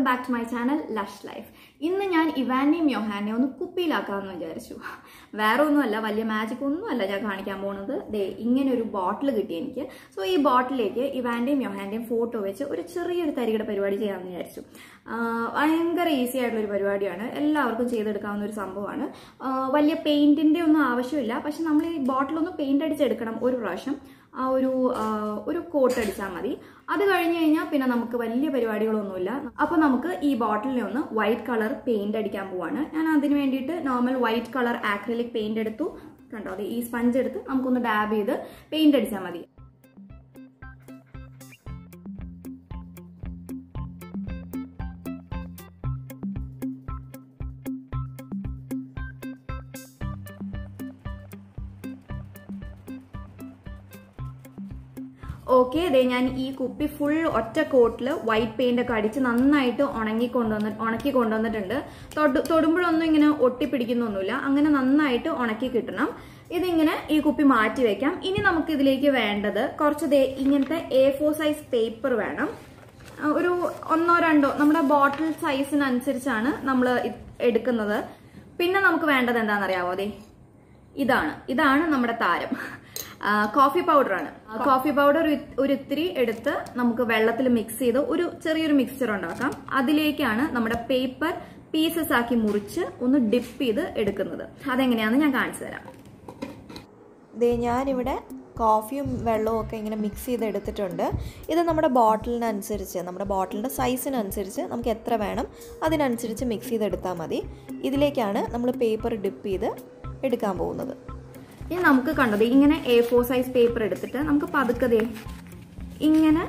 welcome back to my channel lush life ഇന്ന് ഞാൻ ഇവാനെയും യോഹാനെ ഒന്ന് കുപ്പിയിലാക്കാമെന്ന് വിചാരിച്ചു വേറെ ഒന്നുമല്ല വലിയ മാജിക് ഒന്നുമല്ല ഞാൻ കാണിക്കാൻ പോകുന്നത് ദേ ഇങ്ങനെ ഒരു ബോട്ടിൽ കിട്ടി എനിക്ക് സോ ഈ ബോട്ടിലേക്ക് ഇവാന്റെയും യോഹാന്റെയും ഫോട്ടോ വെച്ച് ഒരു ചെറിയൊരു തരികട പരിപാടി ചെയ്യാമെന്ന് വിചാരിച്ചു ആ, ഭയങ്കര ഈസി ആയിട്ടുള്ള ഒരു പരിപാടിയാണ് എല്ലാവർക്കും ചെയ്തെടുക്കാവുന്ന ഒരു സംഭവമാണ് ആ, വലിയ പെയിന്റിന്റെ ഒന്നും ആവശ്യമില്ല പക്ഷെ നമ്മൾ ഈ ബോട്ടിലൊന്ന് പെയിന്റ് അടിച്ചെടുക്കണം ഒരു പ്രാവശ്യം ആ ഒരു ആ, ഒരു കോട്ട് അടിച്ചാൽ മതി അത് കഴിഞ്ഞ് കഴിഞ്ഞാൽ പിന്നെ നമുക്ക് വലിയ പരിപാടികളൊന്നുമില്ല അപ്പൊ നമുക്ക് ഈ ബോട്ടിലിനെ ഒന്ന് വൈറ്റ് കളർ പെയിന്റ് അടിക്കാൻ പോവാണ് ഞാൻ അതിന് വേണ്ടിയിട്ട് normal white colour acrylic paint എടുത്തു കണ്ടോ ദേ ഈ സ്പഞ്ച് എടുത്ത് നമുക്കൊന്ന് ഡാബ് ചെയ്ത് പെയിന്റ് അടിച്ചാൽ മതി ഓക്കെ അതെ ഞാൻ ഈ കുപ്പി ഫുൾ ഒറ്റ കോട്ടിൽ വൈറ്റ് പെയിന്റ് ഒക്കെ അടിച്ച് നന്നായിട്ട് ഉണങ്ങി കൊണ്ടുവന്ന് ഉണക്കി കൊണ്ടുവന്നിട്ടുണ്ട് തൊടു തൊടുമ്പോഴൊന്നും ഇങ്ങനെ ഒട്ടിപ്പിടിക്കുന്നൊന്നുമില്ല അങ്ങനെ നന്നായിട്ട് ഉണക്കി കിട്ടണം ഇതിങ്ങനെ ഈ കുപ്പി മാറ്റി വെക്കാം ഇനി നമുക്ക് ഇതിലേക്ക് വേണ്ടത് കുറച്ച് ദേ ഇങ്ങനത്തെ എ ഫോർ സൈസ് പേപ്പർ വേണം ആ, ഒരു ഒന്നോ രണ്ടോ നമ്മുടെ ബോട്ടിൽ സൈസിനനുസരിച്ചാണ് നമ്മൾ എടുക്കുന്നത് പിന്നെ നമുക്ക് വേണ്ടത് എന്താണെന്നറിയാവോ അതെ ഇതാണ് ഇതാണ് നമ്മുടെ താരം ആ, കോഫി പൗഡർ ആണ് ആ, കോഫി പൗഡർ ഒരു ഒരു ഇത്തിരി എടുത്ത് നമുക്ക് വെള്ളത്തിൽ മിക്സ് ചെയ്ത് ഒരു ചെറിയൊരു മിക്സ്ചർ ഉണ്ടാക്കാം അതിലേക്കാണ് നമ്മുടെ പേപ്പർ പീസസ് ആക്കി മുറിച്ച് ഒന്ന് ഡിപ്പ് ചെയ്ത് എടുക്കുന്നത് അതെങ്ങനെയാണെന്ന് ഞാൻ കാണിച്ചു തരാം ദേ ഞാനിവിടെ കോഫിയും വെള്ളവും ഒക്കെ ഇങ്ങനെ മിക്സ് ചെയ്ത് എടുത്തിട്ടുണ്ട് ഇത് നമ്മുടെ ബോട്ടിലിനനുസരിച്ച് നമ്മുടെ ബോട്ടിലിൻ്റെ സൈസിനനുസരിച്ച് നമുക്ക് എത്ര വേണം അതിനനുസരിച്ച് മിക്സ് ചെയ്തെടുത്താൽ മതി ഇതിലേക്കാണ് നമ്മൾ പേപ്പർ ഡിപ്പ് ചെയ്ത് എടുക്കാൻ പോകുന്നത് ഇനി നമുക്ക് കണ്ടത് ഇങ്ങനെ എ ഫോർ സൈസ് പേപ്പർ എടുത്തിട്ട് നമുക്ക് പതുക്കതേ ഇങ്ങനെ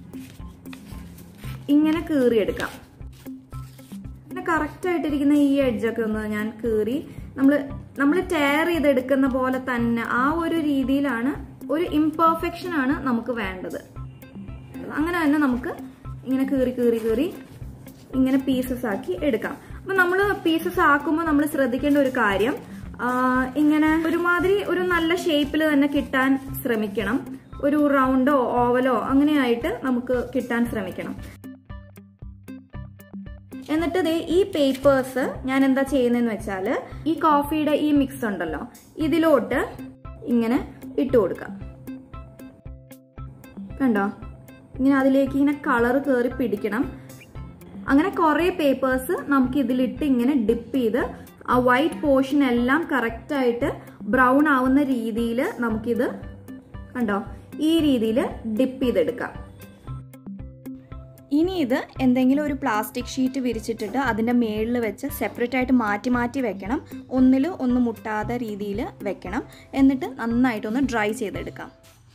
ഇങ്ങനെ കീറിയെടുക്കാം ഇങ്ങനെ കറക്റ്റ് ആയിട്ടിരിക്കുന്ന ഈ എഡ്ജൊക്കെ ഒന്ന് ഞാൻ കീറി നമ്മൾ നമ്മൾ ടയർ ചെയ്തെടുക്കുന്ന പോലെ തന്നെ ആ ഒരു രീതിയിലാണ് ഒരു ഇംപെർഫെക്ഷൻ ആണ് നമുക്ക് വേണ്ടത് അങ്ങനെ തന്നെ നമുക്ക് ഇങ്ങനെ കീറി കീറി കീറി ഇങ്ങനെ പീസസ് ആക്കി എടുക്കാം അപ്പൊ നമ്മൾ പീസസ് ആക്കുമ്പോൾ നമ്മൾ ശ്രദ്ധിക്കേണ്ട ഒരു കാര്യം ആ, ഇങ്ങനെ ഒരുമാതിരി ഒരു നല്ല ഷേപ്പിൽ തന്നെ കിട്ടാൻ ശ്രമിക്കണം ഒരു റൗണ്ടോ ഓവലോ അങ്ങനെയായിട്ട് നമുക്ക് കിട്ടാൻ ശ്രമിക്കണം എന്നിട്ട് ദേ ഈ പേപ്പേഴ്സ് ഞാൻ എന്താ ചെയ്യുന്നതെന്ന് വെച്ചാൽ ഈ കോഫിയുടെ ഈ മിക്സ് ഉണ്ടല്ലോ ഇതിലോട്ട് ഇങ്ങനെ ഇട്ട് കൊടുക്കാം കണ്ടോ ഇങ്ങനെ അതിലേക്ക് ഇങ്ങനെ കളർ കയറി പിടിക്കണം അങ്ങനെ കുറേ പേപ്പേഴ്സ് നമുക്ക് ഇതിലിട്ട് ഇങ്ങനെ ഡിപ്പ് ചെയ്ത് ആ വൈറ്റ് പോർഷൻ എല്ലാം കറക്റ്റ് ആയിട്ട് ബ്രൗൺ ആവുന്ന രീതിയിൽ നമുക്കിത് കണ്ടോ ഈ രീതിയിൽ ഡിപ്പ് ചെയ്തെടുക്കാം ഇനി ഇത് എന്തെങ്കിലും ഒരു പ്ലാസ്റ്റിക് ഷീറ്റ് വിരിച്ചിട്ടിട്ട് അതിൻ്റെ മേളിൽ വെച്ച് സെപ്പറേറ്റ് ആയിട്ട് മാറ്റി മാറ്റി വെക്കണം ഒന്നിൽ ഒന്ന് മുട്ടാത്ത രീതിയിൽ വെക്കണം എന്നിട്ട് നന്നായിട്ടൊന്ന് ഡ്രൈ ചെയ്തെടുക്കാം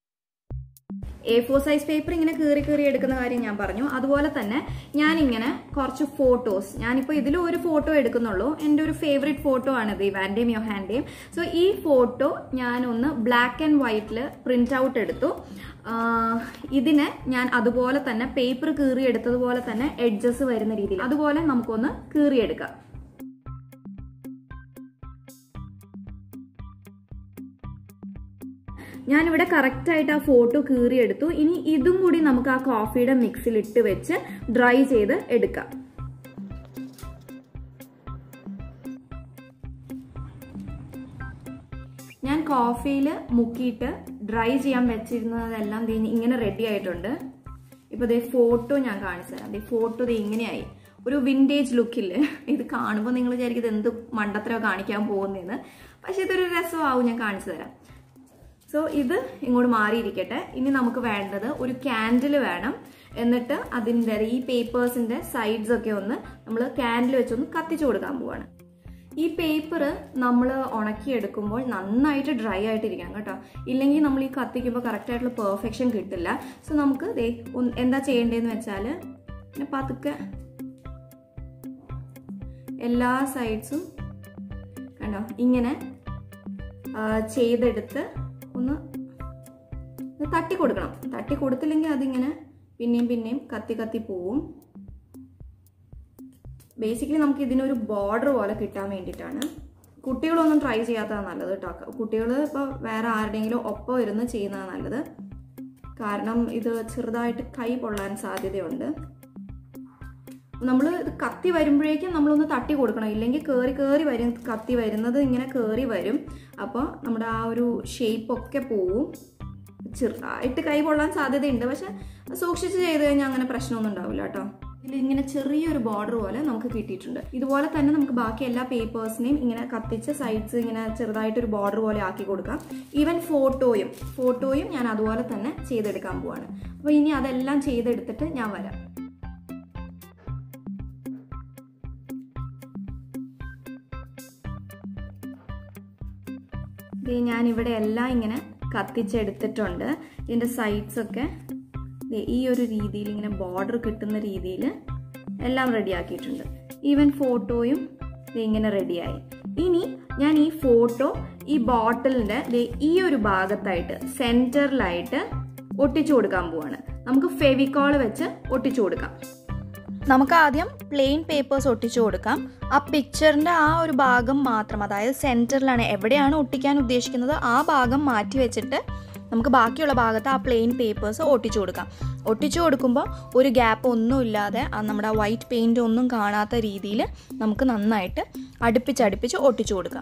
എ ഫോർ സൈസ് പേപ്പർ ഇങ്ങനെ കീറി കീറി എടുക്കുന്ന കാര്യം ഞാൻ പറഞ്ഞു അതുപോലെ തന്നെ ഞാനിങ്ങനെ കുറച്ച് ഫോട്ടോസ് ഞാനിപ്പോൾ ഇതിൽ ഒരു ഫോട്ടോ എടുക്കുന്നുള്ളൂ എൻ്റെ ഒരു ഫേവറേറ്റ് ഫോട്ടോ ആണിത് ഇവാൻ്റെയും യോഹാൻ്റെയും സോ ഈ ഫോട്ടോ ഞാനൊന്ന് ബ്ലാക്ക് ആൻഡ് വൈറ്റിൽ പ്രിന്റ് ഔട്ട് എടുത്തു ആഹ് ഇതിനെ ഞാൻ അതുപോലെ തന്നെ പേപ്പർ കീറി എടുത്തതുപോലെ തന്നെ എഡ്ജസ് വരുന്ന രീതിയിൽ അതുപോലെ നമുക്കൊന്ന് കീറിയെടുക്കാം ഞാനിവിടെ കറക്റ്റ് ആയിട്ട് ആ ഫോട്ടോ കീറിയെടുത്തു ഇനി ഇതും കൂടി നമുക്ക് ആ കോഫിയുടെ മിക്സിൽ ഇട്ട് വെച്ച് ഡ്രൈ ചെയ്ത് എടുക്കാം ഞാൻ കോഫിയിൽ മുക്കിയിട്ട് ഡ്രൈ ചെയ്യാൻ വെച്ചിരുന്നതെല്ലാം ദേ ഇങ്ങനെ റെഡി ആയിട്ടുണ്ട് ഇപ്പൊ ദേ ഫോട്ടോ ഞാൻ കാണിച്ചു തരാം ദേ ഫോട്ടോ ദേ ഇങ്ങനെയായി ഒരു വിൻറ്റേജ് ലുക്കില്ലേ ഇത് കാണുമ്പോൾ നിങ്ങൾ വിചാരിക്കും ഇത് എന്ത് മണ്ടത്തരോ കാണിക്കാൻ പോകുന്നതെന്ന് പക്ഷെ ഇതൊരു രസമാവും ഞാൻ കാണിച്ചു തരാം സോ ഇത് ഇങ്ങോട്ട് മാറിയിരിക്കട്ടെ ഇനി നമുക്ക് വേണ്ടത് ഒരു ക്യാൻഡിൽ വേണം എന്നിട്ട് അതിൻ്റെ ഈ പേപ്പേഴ്സിന്റെ സൈഡ്സ് ഒക്കെ ഒന്ന് നമ്മൾ ക്യാൻഡിൽ വെച്ചൊന്ന് കത്തിച്ചു കൊടുക്കാൻ പോവാണ് ഈ പേപ്പർ നമ്മൾ ഉണക്കിയെടുക്കുമ്പോൾ നന്നായിട്ട് ഡ്രൈ ആയിട്ടിരിക്കണം കേട്ടോ ഇല്ലെങ്കിൽ നമ്മൾ ഈ കത്തിക്കുമ്പോൾ കറക്റ്റ് ആയിട്ടുള്ള പെർഫെക്ഷൻ കിട്ടില്ല സോ നമുക്ക് ദേ ഒന്ന് എന്താ ചെയ്യേണ്ടതെന്ന് വെച്ചാൽ പിന്നെ പതുക്കെ എല്ലാ സൈഡ്സും കണ്ടോ ഇങ്ങനെ ആ, ചെയ്തെടുത്ത് ഒന്ന് ഇത് തട്ടി കൊടുക്കണം തട്ടി കൊടുത്തില്ലെങ്കിൽ അതിങ്ങനെ പിന്നെയും പിന്നെയും കത്തി കത്തി പോവും ബേസിക്കലി നമുക്ക് ഇതിനൊരു ബോർഡർ പോലെ കിട്ടാൻ വേണ്ടിയിട്ടാണ് കുട്ടികളൊന്നും ട്രൈ ചെയ്യാത്തതാണ് നല്ലത് കേട്ടോ കുട്ടികൾ ഇപ്പോൾ വേറെ ആരുടെയെങ്കിലും ഒപ്പം ഇരുന്ന് ചെയ്യുന്നതാണ് നല്ലത് കാരണം ഇത് ചെറുതായിട്ട് കൈ പൊള്ളാൻ സാധ്യതയുണ്ട് നമ്മൾ ഇത് കത്തി വരുമ്പോഴേക്കും നമ്മളൊന്ന് തട്ടി കൊടുക്കണം ഇല്ലെങ്കിൽ കയറി കയറി വരും കത്തി വരുന്നത് ഇങ്ങനെ കയറി വരും അപ്പോൾ നമ്മുടെ ആ ഒരു ഷേപ്പൊക്കെ പോവും ചെറുതായിട്ട് കൈ പൊള്ളാൻ സാധ്യതയുണ്ട് പക്ഷെ സൂക്ഷിച്ച് ചെയ്ത് കഴിഞ്ഞാൽ അങ്ങനെ പ്രശ്നമൊന്നും ഉണ്ടാവില്ല കേട്ടോ ഇതിൽ ഇങ്ങനെ ചെറിയൊരു ബോർഡർ പോലെ നമുക്ക് കിട്ടിയിട്ടുണ്ട് ഇതുപോലെ തന്നെ നമുക്ക് ബാക്കി എല്ലാ പേപ്പേഴ്സിനെയും ഇങ്ങനെ കത്തിച്ച് സൈഡ്സ് ഇങ്ങനെ ചെറുതായിട്ടൊരു ബോർഡർ പോലെ ആക്കി കൊടുക്കാം ഈവൻ ഫോട്ടോയും ഫോട്ടോയും ഞാൻ അതുപോലെ തന്നെ ചെയ്തെടുക്കാൻ പോവാണ് അപ്പോൾ ഇനി അതെല്ലാം ചെയ്തെടുത്തിട്ട് ഞാൻ വരാം ദേ ഞാൻ ഇവിടെ എല്ലാം ഇങ്ങനെ കത്തിച്ചെടുത്തിട്ടുണ്ട് ഇതിൻ്റെ സൈഡ്സ് ഒക്കെ ദേ ഈ ഒരു രീതിയിൽ ഇങ്ങനെ ബോർഡർ കിട്ടുന്ന രീതിയിൽ എല്ലാം റെഡിയാക്കിയിട്ടുണ്ട് ഈവൻ ഫോട്ടോയും ദേ ഇങ്ങനെ റെഡിയായി ഇനി ഞാൻ ഈ ഫോട്ടോ ഈ ബോട്ടിലിൻ്റെ ദേ ഈ ഒരു ഭാഗത്തായിട്ട് സെൻറ്ററിലായിട്ട് ഒട്ടിച്ചു കൊടുക്കാൻ പോവാണ് നമുക്ക് ഫെവിക്കോൾ വെച്ച് ഒട്ടിച്ചു കൊടുക്കാം നമുക്ക് ആദ്യം പ്ലെയിൻ പേപ്പേഴ്സ് ഒട്ടിച്ചു കൊടുക്കാം ആ പിക്ചറിൻ്റെ ആ ഒരു ഭാഗം മാത്രം അതായത് സെൻറ്ററിലാണ് എവിടെയാണ് ഒട്ടിക്കാൻ ഉദ്ദേശിക്കുന്നത് ആ ഭാഗം മാറ്റി വെച്ചിട്ട് നമുക്ക് ബാക്കിയുള്ള ഭാഗത്ത് ആ പ്ലെയിൻ പേപ്പേഴ്സ് ഒട്ടിച്ചു കൊടുക്കാം ഒട്ടിച്ചു കൊടുക്കുമ്പോൾ ഒരു ഗ്യാപ്പ് ഒന്നും ഇല്ലാതെ ആ നമ്മുടെ വൈറ്റ് പെയിൻ്റ് ഒന്നും കാണാത്ത രീതിയിൽ നമുക്ക് നന്നായിട്ട് അടുപ്പിച്ചടുപ്പിച്ച് ഒട്ടിച്ചു കൊടുക്കാം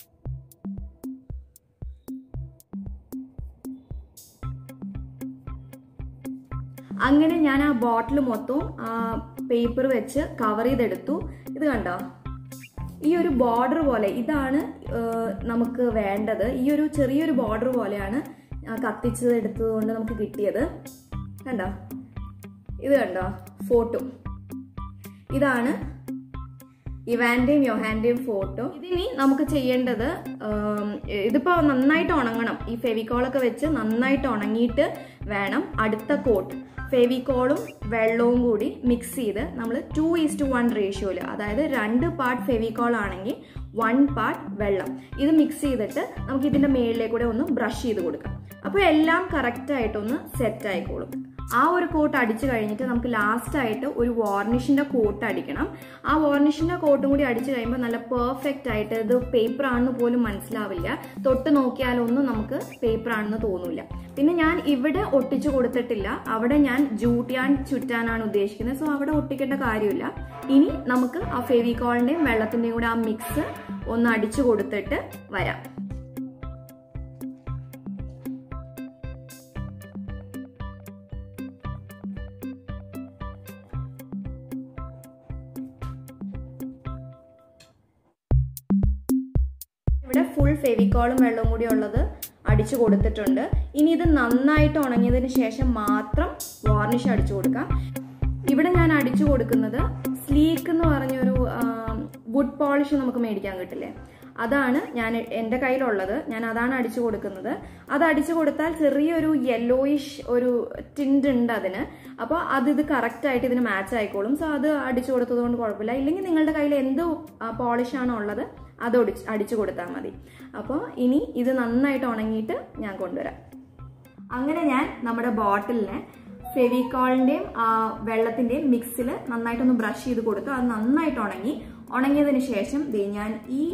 അങ്ങനെ ഞാൻ ആ ബോട്ടിൽ മൊത്തവും ആ പേപ്പർ വെച്ച് കവർ ചെയ്തെടുത്തു ഇത് കണ്ടോ ഈ ഒരു ബോർഡർ പോലെ ഇതാണ് ഏഹ്, നമുക്ക് വേണ്ടത് ഈ ഒരു ചെറിയൊരു ബോർഡർ പോലെയാണ് ആ കത്തിച്ചത് എടുത്തത് കൊണ്ട് നമുക്ക് കിട്ടിയത് കണ്ടോ ഇത് കണ്ടോ ഫോട്ടോ ഇതാണ് ഇവാന്റെയും യോഹാന്റെയും ഫോട്ടോ ഇതിനി നമുക്ക് ചെയ്യേണ്ടത് ഉം, ഇതിപ്പോ നന്നായിട്ട് ഉണങ്ങണം ഈ ഫെവിക്കോളൊക്കെ വെച്ച് നന്നായിട്ട് ഉണങ്ങിയിട്ട് വേണം അടുത്ത കോട്ട് ഫെവിക്കോളും വെള്ളവും കൂടി മിക്സ് ചെയ്ത് നമ്മൾ ടു ഈസ് ടു വൺ റേഷ്യോയിൽ അതായത് രണ്ട് പാർട്ട് ഫെവിക്കോൾ ആണെങ്കിൽ വൺ പാർട്ട് വെള്ളം ഇത് മിക്സ് ചെയ്തിട്ട് നമുക്ക് ഇതിന്റെ മേളിലേക്കൂടെ ഒന്ന് ബ്രഷ് ചെയ്ത് കൊടുക്കാം അപ്പോൾ എല്ലാം കറക്റ്റ് ആയിട്ടൊന്ന് സെറ്റ് ആയിക്കോളും ആ ഒരു കോട്ട് അടിച്ചു കഴിഞ്ഞിട്ട് നമുക്ക് ലാസ്റ്റ് ആയിട്ട് ഒരു വാർണിഷിന്റെ കോട്ട് അടിക്കണം ആ വാർണിഷിന്റെ കോട്ടും കൂടി അടിച്ചു കഴിയുമ്പോൾ നല്ല പെർഫെക്റ്റ് ആയിട്ട് ഇത് പേപ്പർ ആണെന്ന് പോലും മനസ്സിലാവില്ല തൊട്ട് നോക്കിയാലൊന്നും നമുക്ക് പേപ്പർ ആണെന്ന് തോന്നില്ല പിന്നെ ഞാൻ ഇവിടെ ഒട്ടിച്ചു കൊടുത്തിട്ടില്ല അവിടെ ഞാൻ ജൂട്ടിയാൻ ചുറ്റാനാണ് ഉദ്ദേശിക്കുന്നത് സോ അവിടെ ഒട്ടിക്കേണ്ട കാര്യമില്ല ഇനി നമുക്ക് ആ ഫെവിക്കോളിന്റെയും വെള്ളത്തിന്റെയും കൂടെ ആ മിക്സ് ഒന്ന് അടിച്ചു കൊടുത്തിട്ട് വരാം ഇവിടെ ഫുൾ ഫെവിക്കോളും വെള്ളവും കൂടി ഉള്ളത് അടിച്ചു കൊടുത്തിട്ടുണ്ട് ഇനി ഇത് നന്നായിട്ട് ഉണങ്ങിയതിന് ശേഷം മാത്രം വാർണിഷ് അടിച്ചു കൊടുക്കാം ഇവിടെ ഞാൻ അടിച്ചു കൊടുക്കുന്നത് സ്ലീക്ക് എന്ന് പറഞ്ഞൊരു വുഡ് പോളിഷ് നമുക്ക് മേടിക്കാൻ കിട്ടില്ലേ അതാണ് ഞാൻ എൻ്റെ കയ്യിലുള്ളത് ഞാൻ അതാണ് അടിച്ചു കൊടുക്കുന്നത് അത് അടിച്ചു കൊടുത്താൽ ചെറിയൊരു യെല്ലോയിഷ് ഒരു ടിൻഡ് ഉണ്ട് അതിന് അപ്പോൾ അത് ഇത് കറക്റ്റ് ആയിട്ട് ഇതിന് മാച്ച് ആയിക്കോളും സോ അത് അടിച്ചു കൊടുത്തത് കൊണ്ട് കുഴപ്പമില്ല ഇല്ലെങ്കിൽ നിങ്ങളുടെ കയ്യിൽ എന്ത് പോളിഷ് ആണോ ഉള്ളത് അത് ഒടിച്ച് അടിച്ചു കൊടുത്താൽ മതി അപ്പോൾ ഇനി ഇത് നന്നായിട്ട് ഉണങ്ങിയിട്ട് ഞാൻ കൊണ്ടുവരാം അങ്ങനെ ഞാൻ നമ്മുടെ ബോട്ടിലിനെ ഫെവിക്കോളിന്റെയും വെള്ളത്തിന്റെയും മിക്സിൽ നന്നായിട്ടൊന്ന് ബ്രഷ് ചെയ്ത് കൊടുത്തു അത് നന്നായിട്ട് ഉണങ്ങി ഉണങ്ങിയതിന് ശേഷം ദേ ഞാൻ ഈ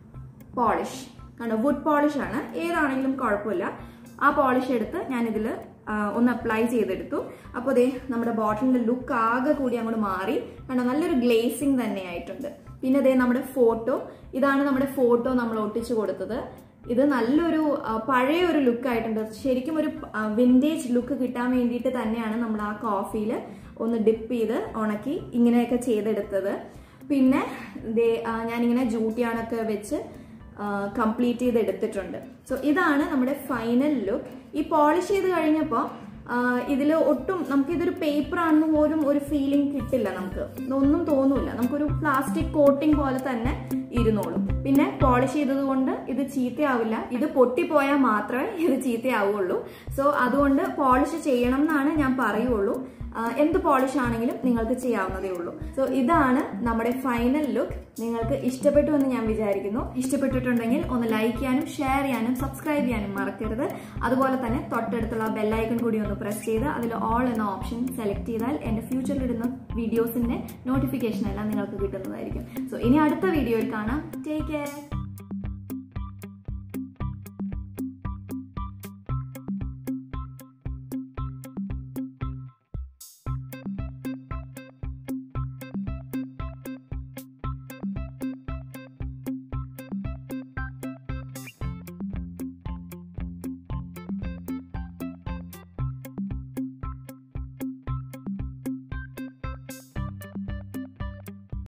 പോളിഷ് കണ്ടോ വുഡ് പോളിഷ് ആണ് ഏതാണെങ്കിലും കുഴപ്പമില്ല ആ പോളിഷ് എടുത്ത് ഞാൻ ഇതിൽ ഒന്ന് അപ്ലൈ ചെയ്തെടുത്തു അപ്പോൾ ദേ നമ്മുടെ ബോട്ടിലിന്റെ ലുക്ക് ആകെ കൂടി അങ്ങോട്ട് മാറി കണ്ടോ നല്ലൊരു ഗ്ലേസിങ് തന്നെയായിട്ടുണ്ട് പിന്നെ ദേ നമ്മുടെ ഫോട്ടോ ഇതാണ് നമ്മുടെ ഫോട്ടോ നമ്മൾ ഒട്ടിച്ചു കൊടുത്തത് ഇത് നല്ലൊരു ആ, പഴയ ഒരു ലുക്ക് ആയിട്ടുണ്ട് ശരിക്കും ഒരു വിൻറ്റേജ് ലുക്ക് കിട്ടാൻ വേണ്ടിയിട്ട് തന്നെയാണ് നമ്മൾ ആ കോഫിയിൽ ഒന്ന് ഡിപ്പ് ചെയ്ത് ഉണക്കി ഇങ്ങനെയൊക്കെ ചെയ്തെടുത്തത് പിന്നെ ദേ ആ, ഞാനിങ്ങനെ ജൂട്ടിയാണൊക്കെ വെച്ച് കംപ്ലീറ്റ് ചെയ്ത് എടുത്തിട്ടുണ്ട് സോ ഇതാണ് നമ്മുടെ ഫൈനൽ ലുക്ക് ഈ പോളിഷ് ചെയ്ത് കഴിഞ്ഞപ്പോൾ ഇതിൽ ഒട്ടും നമുക്കിതൊരു പേപ്പർ ആണെന്ന് പോലും ഒരു ഫീലിംഗ് കിട്ടില്ല നമുക്ക് ഒന്നും തോന്നൂല നമുക്കൊരു പ്ലാസ്റ്റിക് കോട്ടിംഗ് പോലെ തന്നെ ഇരുന്നോളും പിന്നെ പോളിഷ് ചെയ്തത് കൊണ്ട് ഇത് ചീത്തയാവില്ല ഇത് പൊട്ടിപ്പോയാൽ മാത്രമേ ഇത് ചീത്തയാവുള്ളൂ സോ അതുകൊണ്ട് പോളിഷ് ചെയ്യണം എന്നാണ് ഞാൻ പറയുള്ളൂ ആ, എന്ത് പോളിഷ് ആണെങ്കിലും നിങ്ങൾക്ക് ചെയ്യാവുന്നതേ ഉള്ളൂ സോ ഇതാണ് നമ്മുടെ ഫൈനൽ ലുക്ക് നിങ്ങൾക്ക് ഇഷ്ടപ്പെട്ടു എന്ന് ഞാൻ വിചാരിക്കുന്നു ഇഷ്ടപ്പെട്ടിട്ടുണ്ടെങ്കിൽ ഒന്ന് ലൈക്ക് ചെയ്യാനും ഷെയർ ചെയ്യാനും സബ്സ്ക്രൈബ് ചെയ്യാനും മറക്കരുത് അതുപോലെ തന്നെ തൊട്ടടുത്തുള്ള ബെല്ലൈക്കൺ കൂടി ഒന്ന് പ്രസ് ചെയ്ത് അതിൽ ഓൾ എന്ന ഓപ്ഷൻ സെലക്ട് ചെയ്താൽ എൻ്റെ ഫ്യൂച്ചറിൽ ഇടുന്ന വീഡിയോസിന്റെ നോട്ടിഫിക്കേഷൻ എല്ലാം നിങ്ങൾക്ക് കിട്ടുന്നതായിരിക്കും സോ ഇനി അടുത്ത വീഡിയോയിൽ കാണാം ടേക്ക് കെയർ